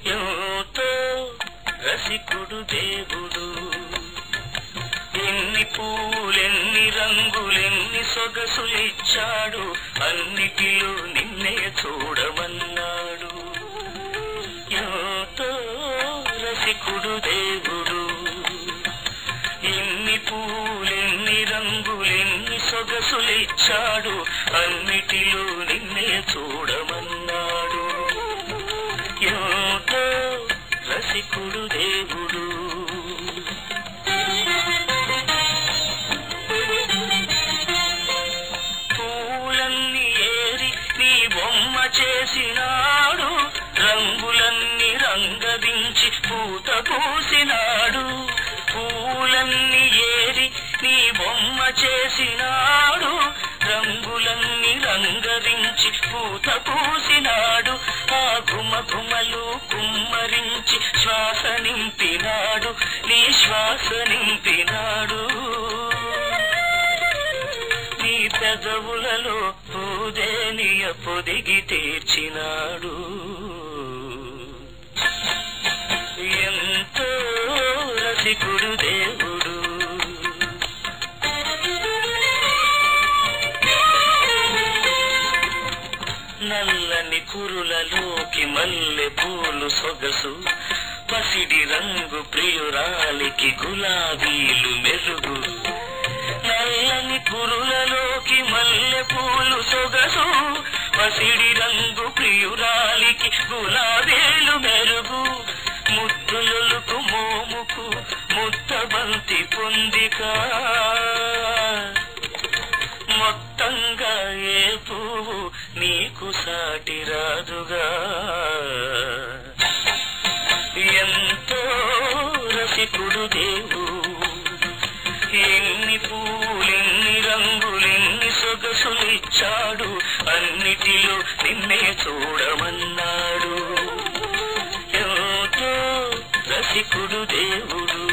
ఎంతో రసికుడు దేవుడు ఎన్ని పూలెన్ని రంగులెన్ని సొగసులిచ్చాడు అన్నిటిలో నిన్నే చూడమన్నాడు ఎంతో రసికుడు దేవుడు ఎన్ని పూలెన్ని రంగులెన్ని సొగసులిచ్చాడు అన్నిటిలో నిన్నే చూడమన్నాడు ఎంతో రసికుడు దేవుడు పూలన్నీ ఏరి నీ బొమ్మ చేసినాడు రంగులన్నీ రంగరించి పూత పూసినాడు పూలన్నీ ఏరి నీ బొమ్మ చేసినాడు రంగులన్నీ రంగరించి పూత పూసినాడు ఆ గుమ గుమలు కుమ్మరించి శ్వాస నింపినాడు నీ శ్వాస నింపినాడు నీ పెదవులలో పూదేనియ పొదిగి తీర్చినాడు ఎంతో రసికుడు దేవుడు నల్లని కురులలోకి మల్లె పూలు సొగసు పసిడి రంగు ప్రియురాలికి గులాబీలు మెరుగు నల్లని కురులలోకి మల్లె పూలు సొగసు పసిడి రంగు ప్రియురాలికి గులాబీలు మెరుగు ముద్దులకు మోముకు ముద్దబంతి పొందిక మొత్తంగా ఏ పువ్వు నీకు సాటి రాదుగా ఎంతో రసికుడు దేవు ఎన్ని పూలెన్ని రంగులెన్ని సొగసులిచ్చాడు అన్నిటిలో నిన్నే చూడమన్నాడు ఎంతో రసికుడు దేవుడు